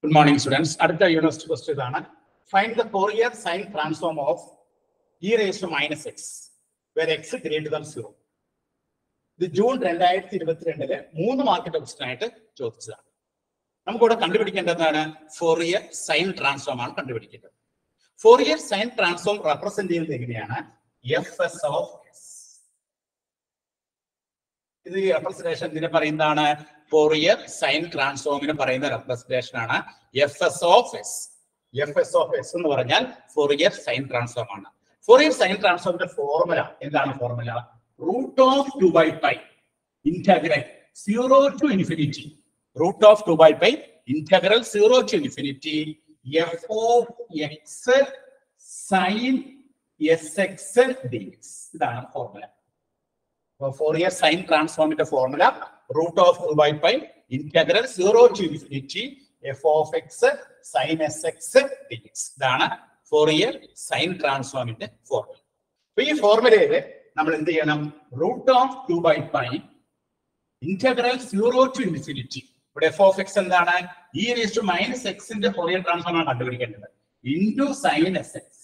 good morning students അടുത്ത university question ഇതാണ് find the Fourier sine transform of E raise to minus X where X greater than zero ഇത് June രണ്ടായിരത്തി ഇരുപത്തിരണ്ടില് മൂന്ന് മാർക്കിന്റെ question ആയിട്ട് ചോദിച്ചതാണ് നമുക്കിവിടെ കണ്ടുപിടിക്കേണ്ടതാണ് ഫോറിയർ സൈൻ ട്രാൻസ്ഫോം ആണ് കണ്ടുപിടിക്കേണ്ടത് ഫോറിയർ സൈൻ ട്രാൻസ്ഫോം റെപ്രസെന്റ് ചെയ്യുന്നത് എങ്ങനെയാണ് എഫ് എസ് ഓഫ് എസ് ഇത് ഈ റെപ്രസെന്റേഷൻ ഇതിനെ പറയുന്നതാണ് ഫോറിയർ സൈൻ ട്രാൻസ്ഫോമിന് പറയുന്ന റെപ്രസെന്റേഷൻ ആണ് F S of S F S of S എന്ന് പറഞ്ഞാൽ ഫോറിയർ സൈൻ ട്രാൻസ്ഫോം ആണ് ഫോറിയർ സൈൻ ട്രാൻസ്ഫോമിന്റെ ഫോർമുല എന്താണ് formula root of two by pi integral zero to infinity root of two by pi integral zero to infinity F of X sine S X D X ഇതാണ് formula Fourier sine ട്രാൻസ്ഫോമിന്റെ formula root of two by pi integral zero to infinity F of X sine S X D X ഇതാണ് Fourier sine ട്രാൻസ്ഫോമിന്റെ formula അപ്പൊ ഈ ഫോർമുലയില് നമ്മൾ എന്ത് ചെയ്യണം root of two by pi integral zero to infinity ഇവിടെ എഫ് ഓഫ് എക്സ് എന്താണ് ഈ റേസ് ടു മൈനസ് എക്സിന്റെ ഫോറിയർ ട്രാൻസ്ഫോം ആണ് കണ്ടുപിടിക്കേണ്ടത് into sine S X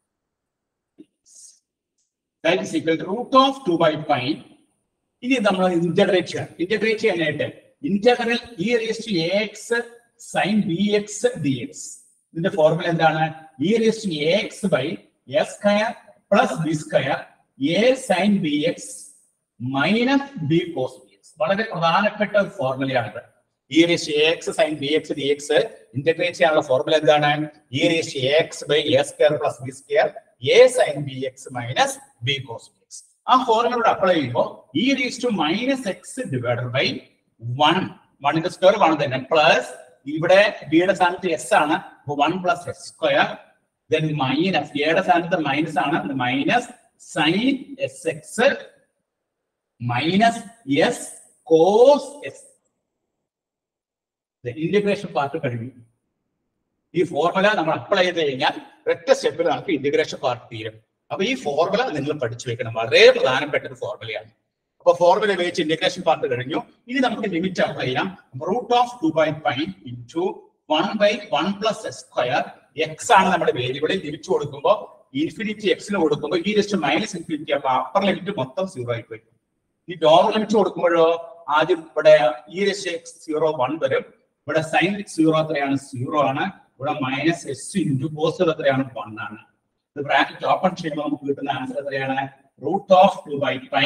that is equal to root of two by pi ഇനി നമ്മൾ integrate ചെയ്യാം integrate ചെയ്യാനായിട്ട് integral E raise to A X sine B X D X ഇതിന്റെ formula എന്താണ് E raise to A X by A square plus B square A sine B X minus B cos B X വളരെ പ്രധാനപ്പെട്ട ഒരു ഫോർമുലയാണിത് E raise A X sine B X D X integrate ചെയ്യാനുള്ള formula എന്താണ് E raise A X by A square plus B square A sine B X minus B cos B X ആ ഫോർമുലയോട് apply ചെയ്യുമ്പോൾ E raise to minus X divided by one വണ്ണിന്റെ square one തന്നെ plus ഇവിടെ ബിയുടെ സ്ഥാനത്ത് S ആണ് one plus S square then minus എയുടെ സ്ഥാനത്ത് മൈനസ് ആണ് minus sine S X minus S cos S integration part കഴിഞ്ഞു ഈ ഫോർമുല നമ്മൾ അപ്ലൈ ചെയ്ത് കഴിഞ്ഞാൽ ഒറ്റ സ്റ്റെപ്പിൽ നമുക്ക് ഇന്റഗ്രേഷൻ പാർട്ട് തീരും അപ്പൊ ഈ ഫോർമുല നിങ്ങൾ പഠിച്ചു വെക്കണം വളരെ പ്രധാനപ്പെട്ട ഒരു ഫോർമുലയാണ് അപ്പൊ ഫോർമുല ഉപയോഗിച്ച് ഇന്റഗ്രേഷൻ പാർട്ട് കഴിഞ്ഞു ഇനി നമുക്ക് ലിമിറ്റ് അപ്ലൈ ചെയ്യാം root of two by pi into one by one plus S square X ആണ് നമ്മുടെ വേരിയബിളിൽ ലിമിറ്റ് കൊടുക്കുമ്പോൾ ഇൻഫിനിറ്റി എക്സിന് കൊടുക്കുമ്പോൾ ഈ ജസ്റ്റ് മൈനസ് ഇൻഫിനിറ്റി അപ്പൊ അപ്പർ ലിമിറ്റ് മൊത്തം സീറോ ആയി പോയി ഈ ലോവർ ലിമിറ്റ് കൊടുക്കുമ്പോഴോ ആദ്യം ഇവിടെ ഈ ജസ്റ്റ് എക്സ് സീറോ വൺ വരും ഇവിടെ സൈൻ സീറോ എത്രയാണ് സീറോ ആണ് ഇവിടെ മൈനസ് എസ് ഇൻറ്റു പോസിറ്റീവ് എത്രയാണ് വൺ ആണ് ഇത് ബ്രാക്കറ്റ് ഓപ്പൺ ചെയ്യുമ്പോൾ നമുക്ക് കിട്ടുന്ന ആൻസർ എത്രയാണ് root of two by pi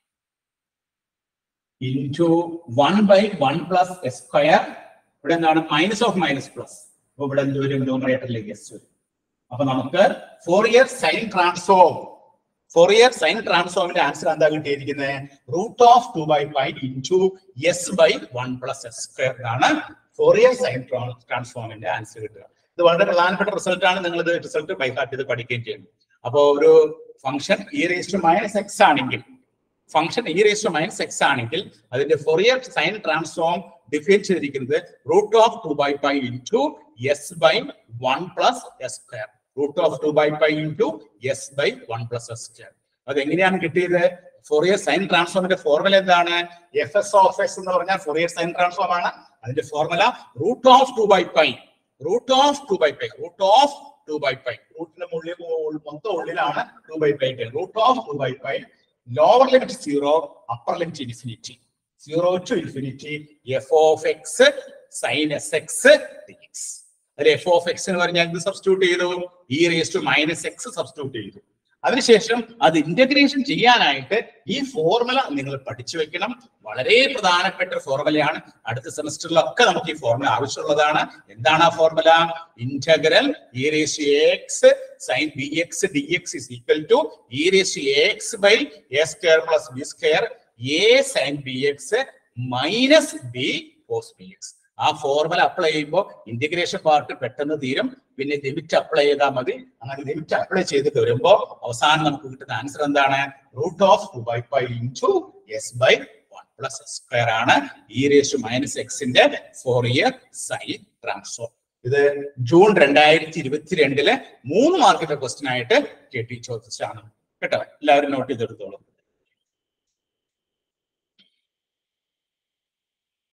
into one by one plus S square ഇവിടെ എന്താണ് മൈനസ് ഓഫ് മൈനസ് പ്ലസ് അപ്പൊ ഇവിടെ എന്ത് വരും ന്യൂമറേറ്ററിലേക്ക് എസ് വരും അപ്പൊ നമുക്ക് Fourier sine transform Fourier sine ട്രാൻസ്ഫോമിന്റെ ആൻസർ എന്താ കിട്ടിയിരിക്കുന്നത് root of two by pi into S by one plus S square ആണ് ഫോർ ഇയർ സൈൻ ട്രാൻസ്ഫോമിന്റെ ആൻസർ കിട്ടുക ഇത് വളരെ പ്രധാനപ്പെട്ട റിസൾട്ട് ആണ് നിങ്ങൾ ഇത് റിസൾട്ട് ബൈഹാർട്ട് ചെയ്ത് പഠിക്കുകയും ചെയ്യുന്നു അപ്പോൾ ഒരു function E raise to minus X ആണെങ്കിൽ function E raise to minus X ആണെങ്കിൽ അതിന്റെ ഫൊറിയർ സൈൻ ട്രാൻസ്ഫോം ഡിഫൈൻ ചെയ്തിരിക്കുന്നത് root of two by pi into S by one plus S square root of two by pi into S by one plus S square അത് എങ്ങനെയാണ് കിട്ടിയത് Fourier sine ട്രാൻസ്ഫോമിന്റെ formula എന്താണ് F S of S എന്ന് പറഞ്ഞാൽ Fourier sine transform ആണ് അതിന്റെ formula root of two by pi root of two by pi root of two by pi റൂട്ടിന്റെ ഉള്ളിൽ മൊത്തം ഉള്ളിലാണ് two by pi root of two by pi lower limit zero upper limit infinity zero to infinity F of X sine S X D X അതിൽ F of X എന്ന് പറഞ്ഞാൽ എന്ത് substitute ചെയ്തു E raise to minus X substitute ചെയ്തു അതിനുശേഷം അത് integration ചെയ്യാനായിട്ട് ഈ ഫോർമുല നിങ്ങൾ പഠിച്ചു വെക്കണം വളരെ പ്രധാനപ്പെട്ട ഒരു ഫോർമുലയാണ് അടുത്ത സെമസ്റ്ററിലൊക്കെ നമുക്ക് ഈ ഫോർമുല ആവശ്യമുള്ളതാണ് എന്താണ് ആ formula integral E raise X sine B X D X is equal to E raise X by A square plus B square A sine B X minus B cos B X ആ formula apply ചെയ്യുമ്പോൾ integration part പെട്ടെന്ന് തീരും പിന്നെ limit apply ചെയ്താൽ മതി അങ്ങനെ limit apply ചെയ്ത് വരുമ്പോൾ അവസാനം നമുക്ക് കിട്ടുന്ന ആൻസർ എന്താണ് root of two by pi into S by one plus S square ആണ് ഇ റേസ് മാനസ് എക്സിന്റെ ഫോർ ഇയർ സൈൻ ട്രാൻസ്ഫോം ഇത് ജൂൺ രണ്ടായിരത്തി ഇരുപത്തിരണ്ടിലെ മൂന്ന് മാർക്കിന്റെ ക്വസ്റ്റ്യൻ ആയിട്ട് കെ ടി ചോദിച്ചാണ് കേട്ടോ എല്ലാവരും നോട്ട് ചെയ്തെടുത്തോളൂ